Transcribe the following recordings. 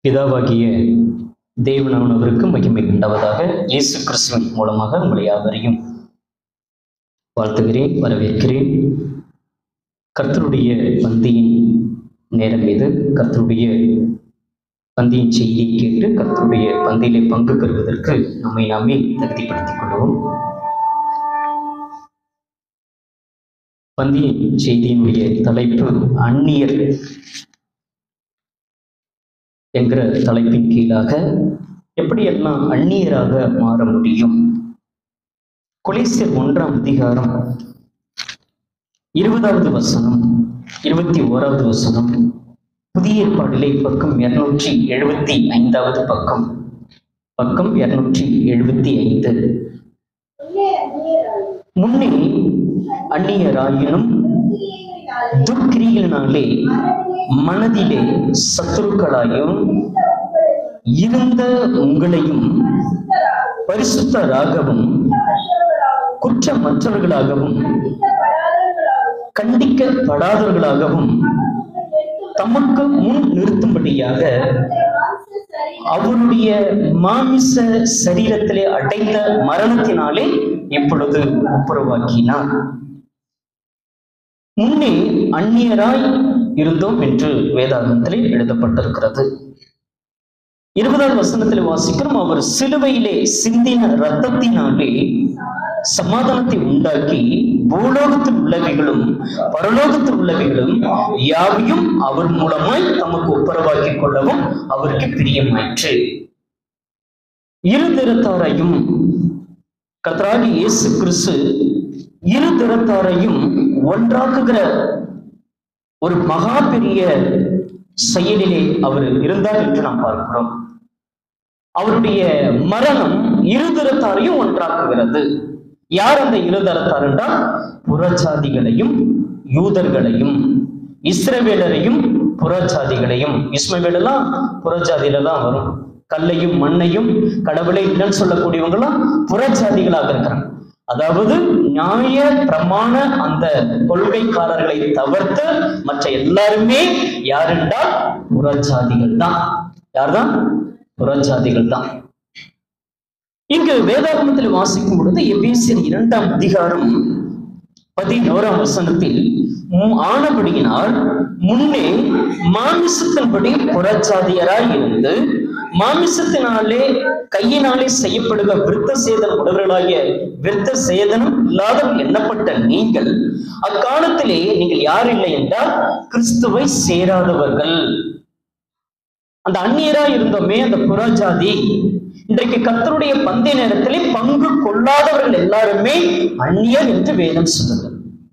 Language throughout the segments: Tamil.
பிதாவாகிய தேவனானவருக்கு மகிமை உண்டாவதாக இயேசு கிறிஸ்துவின் மூலமாக உங்களை யாவரையும் வாழ்த்துகிறேன் வரவேற்கிறேன் கர்த்தருடைய பந்தியின் நேரம் இது கர்த்தருடைய பந்தியின் செய்தியை கேட்டு கர்த்தருடைய பந்தியிலே பங்கு பெறுவதற்கு நம்மை நாமே தகுதிப்படுத்திக் கொள்வோம் பந்தியின் செய்தியினுடைய தலைப்பு அந்நியர் என்கிற தலைப்பின் கீழாக எப்படியெல்லாம் அந்நியராக மாற முடியும் கொலேசியர் ஒன்றாம் அதிகாரம் இருபதாவது வசனம் இருபத்தி ஓராவது வசனம் புதிய ஏற்பாடிலே பக்கம் இருநூற்றி எழுபத்தி ஐந்தாவது பக்கம் பக்கம் இருநூற்றி எழுபத்தி ஐந்து முன்னே அந்நியராயினும் துக்கிரிகளினாலே மனதிலே சத்துருக்களாயும் இருந்த உங்களையும் பரிசுத்தராகவும் குற்றமற்றவர்களாகவும் கண்டிக்கப்படாதவர்களாகவும் தமக்கு முன் நிறுத்தும்படியாக அவருடைய மாமிச சரீரத்திலே அடைந்த மரணத்தினாலே இப்பொழுது ஒப்புரவாக்கினார் முன்னே அந்நியராய் இருந்தோம் என்று வேதாகமத்திலே எழுதப்பட்டிருக்கிறது இருபதாவது வசனத்தில் வாசிக்கிறோம் அவர் சிலுவையிலே சிந்தின ரத்தத்தினாலே சமாதானத்தை உண்டாக்கி பூலோகத்தில் உள்ளவைகளும் பரலோகத்தில் உள்ளவைகளும் யாவையும் அவர் மூலமாய் தமக்கு ஒப்புரவாக்கிக் கொள்ளவும் அவருக்கு பிரியமாயிற்று இரு திறத்தாரையும் கர்த்தராகி இயேசு கிறிஸ்து இரு திறத்தாரையும் ஒன்றாக்குகிற ஒரு மகா பெரிய செயலிலே அவர் இருந்தார் என்று நாம் பார்க்கிறோம் அவருடைய மரணம் இருதரத்தாரையும் ஒன்றாக்குகிறது யார் அந்த இருதரத்தார் என்றால் புறச்சாதிகளையும் யூதர்களையும் இஸ்ரவேலரையும் புறச்சாதிகளையும் இஸ்மவேலெல்லாம் புறச்சாதியில தான் வரும் கல்லையும் மண்ணையும் கடவுளை இல்லைன்னு சொல்லக்கூடியவங்களாம் புறச்சாதிகளாக இருக்கிறாங்க அதாவது நியாய பிரமாண அந்த கொள்கைக்காரர்களை தவிர்த்து மற்ற எல்லாருமே யாருண்டால் புறச்சாதிகள் தான் யார்தான் புறச்சாதிகள் தான் இங்கு வேதாகமத்தில் வாசிக்கும் பொழுது எபேசியர் இரண்டாம் அதிகாரம் பதினோராம் வசனத்தில் ஆனபடியினால் முன்னே மாமிசத்தின்படி புறச்சாதியராய் இருந்து மாமிசத்தினாலே கையினாலே செய்யப்படுகிற விருத்த சேதனம் உடவர்களாகிய விருத்த சேதனம் இல்லாத எண்ணப்பட்ட நீங்கள் அக்காலத்திலே நீங்கள் யார் இல்லை என்றால் கிறிஸ்துவை சேராதவர்கள் அந்த அந்நியராய் இருந்தோமே அந்த புறஜாதி இன்றைக்கு கத்தருடைய பந்தய நேரத்திலே பங்கு கொள்ளாதவர்கள் எல்லாருமே அந்நியர் என்று வேதம் சொல்லுது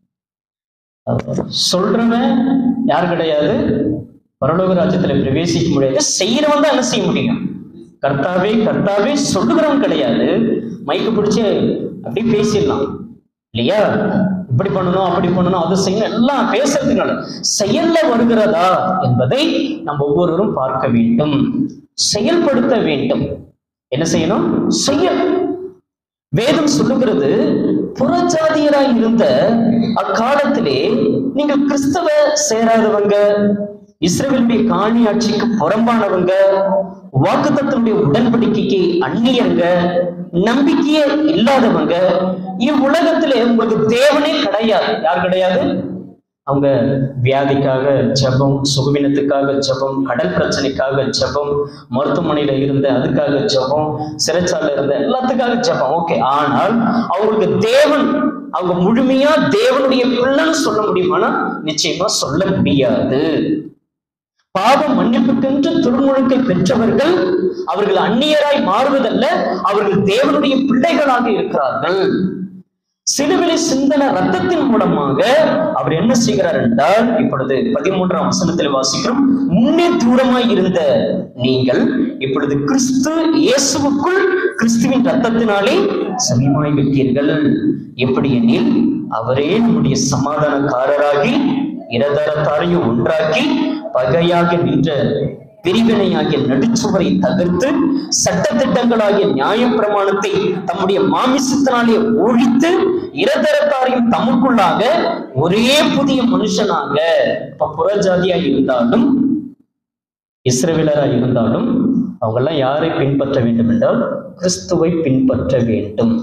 சொல்றவன் யார் கிடையாது பரலோக ராஜ்யத்துல பிரவேசிக்க முடியாது செய்யறவன் தான் என்ன செய்ய முடியும் கர்த்தாவே கர்த்தாவே சொல்லுகிறவன் கிடையாது மைக்கு பிடிச்சு அப்படி பேசிடலாம் இல்லையா இப்படி பண்ணணும் அப்படி பண்ணணும் அது செய்யணும் எல்லாம் பேசுறதுனால செயல்ல வருகிறதா என்பதை நம்ம ஒவ்வொருவரும் பார்க்க வேண்டும் செயல்படுத்த வேண்டும் என்ன செய்யணும் செயல் வேதம் சொல்லுகிறது புறஜாதியராய் இருந்த அக்காலத்திலே நீங்கள் கிறிஸ்தவ சேராதவங்க இஸ்ரேலுடைய காணி ஆட்சிக்கு புறம்பானவங்க வாக்குத்தத்தினுடைய உடன்படிக்கைக்கு அந்நியங்க நம்பிக்கையே இல்லாதவங்க இவ்வுலகத்திலே உங்களுக்கு தேவனே கிடையாது யார் கிடையாது அவங்க வியாதிக்காக ஜபம் சுகவீனத்துக்காக ஜபம் கடல் பிரச்சனைக்காக ஜபம் மருத்துவமனையில இருந்த அதுக்காக ஜபம் சிறைச்சாலை இருந்த எல்லாத்துக்காக ஜபம் ஓகே ஆனால் அவங்களுக்கு தேவன் அவங்க முழுமையா தேவனுடைய பிள்ளைன்னு சொல்ல முடியுமானா நிச்சயமா சொல்ல முடியாது பாவம் மன்னிப்புக்கென்று திருமுழுக்கை பெற்றவர்கள் அவர்கள் அந்நியராய் மாறுவதல்ல அவர்கள் தேவனுடைய பிள்ளைகளாக இருக்கிறார்கள் சிலுவிலை சிந்தன ரத்தத்தின் மூலமாக அவர் என்ன செய்கிறார் என்றால் இப்பொழுது பதிமூன்றாம் வசனத்தில் வாசிக்கிறோம் முன்னே தூரமாய் இருந்த நீங்கள் இப்பொழுது கிறிஸ்து இயேசுவுக்குள் கிறிஸ்துவின் ரத்தத்தினாலே சமீபமாய் விட்டீர்கள் எப்படி எனில் அவரே நம்முடைய சமாதானக்காரராகி இரதரத்தாரையும் ஒன்றாக்கி பகையாக நின்ற பிரிவினையாகிய நடுச்சுவரை தகர்த்து சட்டத்திட்டங்களாகிய நியாய பிரமாணத்தை தம்முடைய மாமிசத்தினாலே ஒழித்து இரதரத்தாரையும் தமக்குள்ளாக ஒரே புதிய மனுஷனாக இப்ப புறஜாதியா இருந்தாலும் இஸ்ரவேலராக இருந்தாலும் அவங்கெல்லாம் யாரை பின்பற்ற வேண்டும் என்றால் கிறிஸ்துவை பின்பற்ற வேண்டும்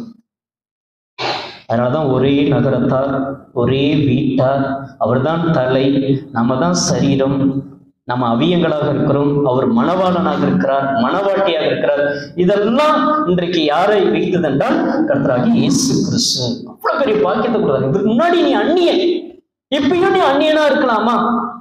அதனாலதான் ஒரே நகரத்தார் ஒரே வீட்டார் அவர்தான் தலை நம்ம தான் சரீரம் நம்ம அவியங்களாக இருக்கிறோம் அவர் மணவாளனாக இருக்கிறார் மணவாட்டியாக இருக்கிறார் இதெல்லாம் இன்றைக்கு யாரை வைத்தது என்றால் கர்த்தராகி இயேசு கிறிஸ்து அவ்வளவு பெரிய பாக்கியத்தை கொடுத்தாரு இதுக்கு முன்னாடி நீ அந்நியன் இப்பயும் நீ அந்நியனா இருக்கலாமா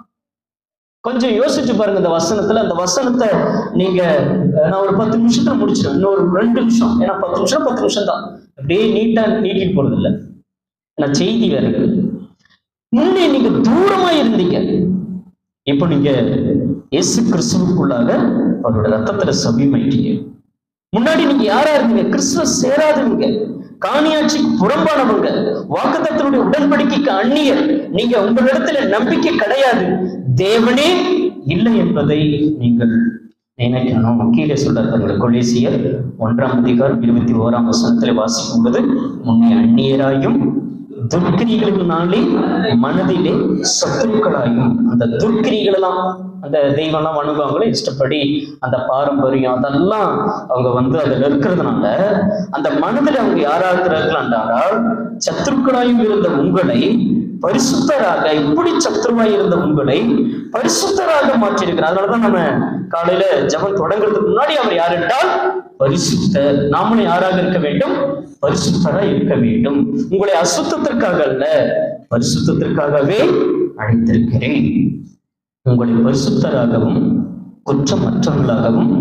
கொஞ்சம் யோசிச்சு பாருங்க இந்த வசனத்துல அந்த வசனத்தை நீங்க அஹ், நான் ஒரு பத்து நிமிஷத்துல முடிச்சிடும் இன்னொரு ரெண்டு நிமிஷம் ஏன்னா பத்து நிமிஷம் பத்து நிமிஷம் தான் அப்படியே நீட்டா நீட்டிட்டு போறது இல்லை நான் செய்தி வேற இருக்கு முன்னே நீங்க தூரமா இருந்தீங்க இப்போ நீங்க இயேசு கிறிஸ்துவுக்குள்ளாக அவரோட ரத்தத்துல சபிமாயிட்டீங்க முன்னாடி நீங்க யாரா இருந்தீங்க கிறிஸ்துவ சேராதவங்க காணியாட்சிக்கு புறம்பானவங்க வாக்குத்தத்தினுடைய உடன்படிக்கைக்கு அந்நியர் நீங்க உங்களிடத்துல நம்பிக்கை கிடையாது தேவனே இல்லை என்பதை நீங்கள் நினைக்கணும் கீழே சொல்றாரு பாருங்கள் கொலேசியர் ஒன்றாம் அதிகாரம் இருபத்தி ஓராம் வசனத்தில் வாசிக்கும் பொழுது முன்னே அந்நியராயும் துர்க்கிரிகளினாலே மனதிலே சத்துருக்களாயும் அந்த துர்க்கிரிகள் எல்லாம் அந்த தெய்வம்லாம் வணங்குவாங்களே இஷ்டப்படி அந்த பாரம்பரியம் அதெல்லாம் அவங்க வந்து அதில் இருக்கிறதுனால அந்த மனதில் அவங்க யாரா இருக்கிறார்கள் சத்துருக்களாயும் இருந்த உங்களை பரிசுத்தராக இப்படி சத்துருவாய் இருந்த உங்களை பரிசுத்தராக மாற்றியிருக்கிறார் அதனாலதான் நம்ம காலையில ஜெபம் தொடங்குறதுக்கு முன்னாடி அவர் யார் என்றால் பரிசுத்தர் நாமளும் யாராக இருக்க வேண்டும் பரிசுத்தரா இருக்க வேண்டும் உங்களை அசுத்தத்திற்காக அல்ல பரிசுத்தத்திற்காகவே அழைத்திருக்கிறேன் உங்களை பரிசுத்தராகவும் குற்றமற்றவர்களாகவும்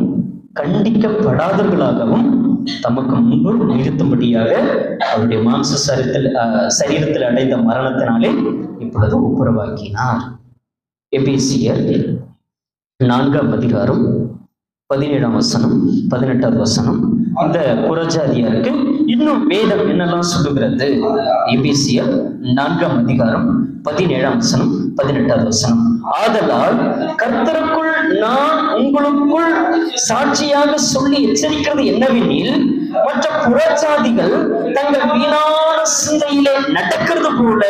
கண்டிக்கப்படாதவர்களாகவும் தமக்கு முன்பு நிறுத்தும்படியாக அவருடைய மாம்ச சரீரத்தில் அஹ், சரீரத்தில் அடைந்த மரணத்தினாலே இப்பொழுது ஒப்புரவாக்கினார் எபேசியர் நான்காம் அதிகாரம் பதினேழாம் வசனம் பதினெட்டாவது வசனம் இந்த புறஜாதியாருக்கு இன்னும் வேதம் என்னெல்லாம் சொல்லுகிறது எபேசியர் நான்காம் அதிகாரம் பதினேழாம் வசனம் பதினெட்டாவது வசனம் ஆதலால் கர்த்தருக்குள் நான் உங்களுக்குள் சாட்சியாக சொல்லி எச்சரிக்கிறது என்னவெனில் மற்ற புறஜாதிகள் தங்கள் வீணான சிந்தையிலே நடக்கிறது போல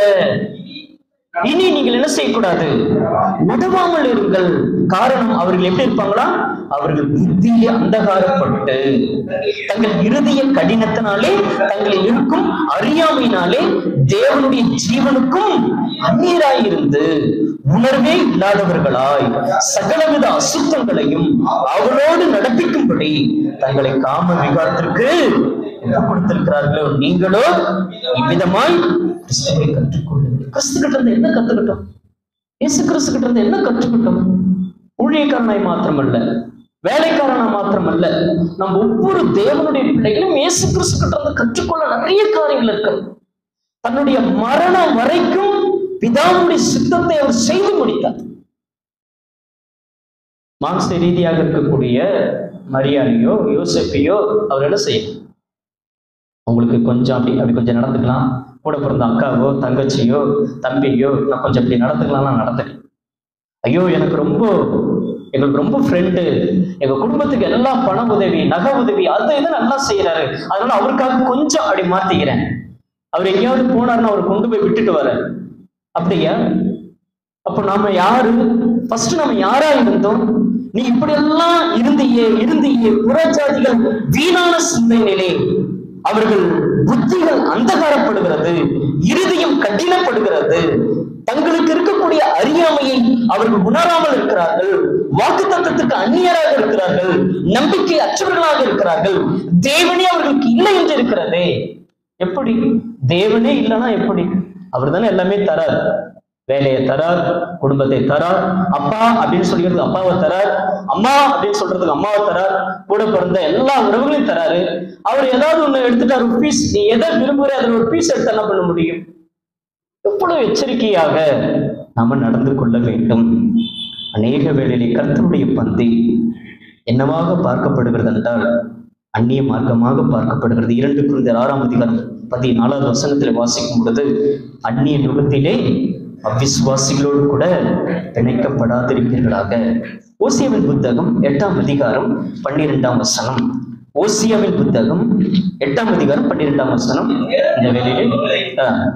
இனி நீங்கள் என்ன செய்யக்கூடாது உதவாமல் இருங்கள் காரணம் அவர்கள் எப்படி இருப்பாங்களா அவர்கள் புத்தியிலே அந்தகாரப்பட்டு தங்கள் இருதய கடினத்தினாலே தங்களில் இருக்கும் அறியாமையினாலே தேவனுடைய ஜீவனுக்கும் அந்நீராயிருந்து உணர்வே இல்லாதவர்களாய் சகலவித அசுத்தங்களையும் அவளோடு நடப்பிக்கும்படி தங்களை காம விகாரத்திற்கு ஒப்புக் கொடுத்திருக்கிறார்களோ நீங்களோ இவ்விதமாய் கிறிஸ்துவை கற்றுக்கொள்ளுங்கள் கிறிஸ்து கிட்ட இருந்து என்ன கத்துக்கிட்டோம் இயேசு கிறிஸ்து கிட்ட இருந்து என்ன கற்றுக்கிட்டோம் ஊழியக்காரனாய் மாத்திரமல்ல வேலைக்காரனா மாத்திரமல்ல நம்ம ஒவ்வொரு தேவனுடைய பிள்ளைகளும் இயேசு கிறிஸ்து கிட்ட இருந்து கற்றுக்கொள்ள நிறைய காரியங்கள் இருக்கு தன்னுடைய மரணம் வரைக்கும் பிதாவுடைய சித்தத்தை அவர் செய்து முடித்தார் மாம்ச ரீதியாக இருக்கக்கூடிய மரியாதையோ யோசிப்பையோ அவர் என்ன செய்யணும் உங்களுக்கு கொஞ்சம் அப்படி அப்படி கொஞ்சம் நடந்துக்கலாம் கூட பிறந்த அக்காவோ தங்கச்சியோ தம்பியோ நான் கொஞ்சம் அப்படி நடந்துக்கலாம் நான் நடந்துக்கலாம் ஐயோ எனக்கு ரொம்ப எங்களுக்கு ரொம்ப ஃப்ரெண்டு எங்க குடும்பத்துக்கு எல்லாம் பண உதவி நகை உதவி அது இது நல்லா செய்யறாரு அதனால அவருக்காக கொஞ்சம் அப்படி மாத்திக்கிறேன் அவர் எங்கேயாவது போனாருன்னா அவர் கொண்டு போய் விட்டுட்டு வர அப்படியா அப்போ நாம யாரு ஃபர்ஸ்ட் நம்ம யாரா இருந்தோம் நீ இப்படி எல்லாம் இருந்தியே இருந்தியே புறஜாதிகள் வீணான சிந்தனையிலே அவர்கள் புத்திகள் அந்தகாரப்படுகிறது இருதயம் கடினப்படுகிறது தங்களுக்கு இருக்கக்கூடிய அறியாமையை அவர்கள் உணராமல் இருக்கிறார்கள் வாக்கு தத்துவத்துக்கு அந்நியராக இருக்கிறார்கள் நம்பிக்கை அற்றவர்களாக இருக்கிறார்கள் தேவனே அவர்களுக்கு இல்லை என்று இருக்கிறதே எப்படி தேவனே இல்லைன்னா எப்படி அவர் தானே எல்லாமே தரார் வேலையை தரார் குடும்பத்தை தரார் அப்பா அப்படின்னு சொல்லிக்கிறதுக்கு அப்பாவை தரார் அம்மா அப்படின்னு சொல்றதுக்கு அம்மாவை தரார் கூட பிறந்த எல்லா உறவுகளையும் தராரு அவர் ஏதாவது ஒண்ணு எடுத்துட்டாரு ஒரு பீஸ் நீ எதை விரும்புகிற அதில் ஒரு பீஸ் எடுத்து என்ன பண்ண முடியும் எவ்வளவு எச்சரிக்கையாக நாம நடந்து கொள்ள வேண்டும் அநேக வேளையிலே கர்த்தருடைய பந்தி என்னவாக பார்க்கப்படுகிறது என்றால் அந்நிய மார்க்கமாக பார்க்கப்படுகிறது இரண்டு குருந்தர் ஆறாம் அதிகாரம் பதினாலாவது வசனத்தில் வாசிக்கும் பொழுது அந்நிய நுகத்திலே அவ்விசுவாசிகளோடு கூட பிணைக்கப்படாதிருப்பீர்களாக ஓசியாவின் புத்தகம் எட்டாம் அதிகாரம் பன்னிரெண்டாம் வசனம் ஓசியாவின் புத்தகம் எட்டாம் அதிகாரம் பன்னிரெண்டாம் வசனம் இந்த வேளையிலே ஆஹ்,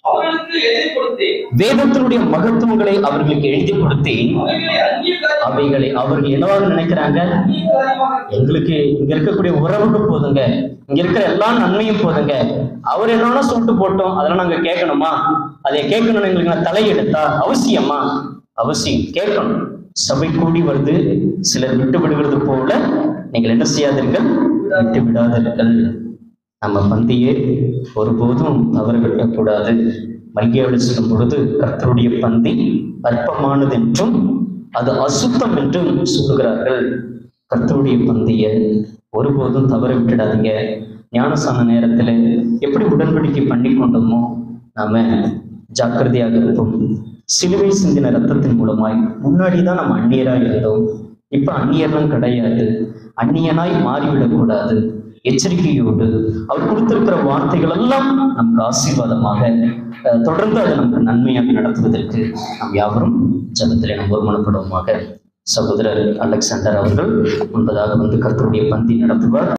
அவர்களுக்கு எழுதி கொடுத்தேன் வேதத்தினுடைய மகத்துவங்களை அவர்களுக்கு எழுதி கொடுத்தேன் அவைகளை அந்நிய காரியம் அவைகளை அவர்கள் என்னவாக நினைக்கிறாங்க அந்நிய காரியமாக எங்களுக்கு இங்க இருக்கக்கூடிய உறவுக்கு போதுங்க இங்க இருக்கிற எல்லா நன்மையும் போதுங்க அவர் என்னன்னா சொல்லிட்டு போட்டோம் அதெல்லாம் நாங்க கேட்கணுமா அதை கேட்கணும்னு எங்களுக்கு நான் தலையெடுத்தா அவசியமா அவசியம் கேட்கணும் சபை கூடி வருது சிலர் விட்டு விடுகிறது போல நீங்கள் என்ன செய்யாதீர்கள் விட்டு விடாதீர்கள் நம்ம பந்தியை ஒருபோதும் தவறு விடக்கூடாது மல்கியாவில் சொல்லும் பொழுது கர்த்தருடைய பந்தி அற்பமானது என்றும் அது அசுத்தம் என்றும் சொல்லுகிறார்கள் கர்த்தருடைய பந்தியை ஒருபோதும் தவற விட்டுடாதீங்க ஞானசான நேரத்துல எப்படி உடன்படிக்கை பண்ணி கொண்டோமோ நாம ஜாக்கிரதையாக இருப்போம் சிலுவை சிந்தின ரத்தத்தின் மூலமாய் முன்னாடி தான் நம்ம அந்நியராய் இருந்தோம் இப்ப அந்நியர்லாம் கிடையாது அந்நியனாய் மாறிவிடக்கூடாது எச்சரிக்கையோடு அவர் கொடுத்திருக்கிற வார்த்தைகள் எல்லாம் நமக்கு ஆசீர்வாதமாக அஹ், தொடர்ந்து அது நமக்கு நன்மையாக நடத்துவதற்கு நாம் யாவரும் ஜபத்திலே நாம் ஒருமனப்படுவோமாக சகோதரர் அலெக்சாண்டர் அவர்கள் முன்பதாக வந்து கர்த்தருடைய பந்தி நடத்துவார்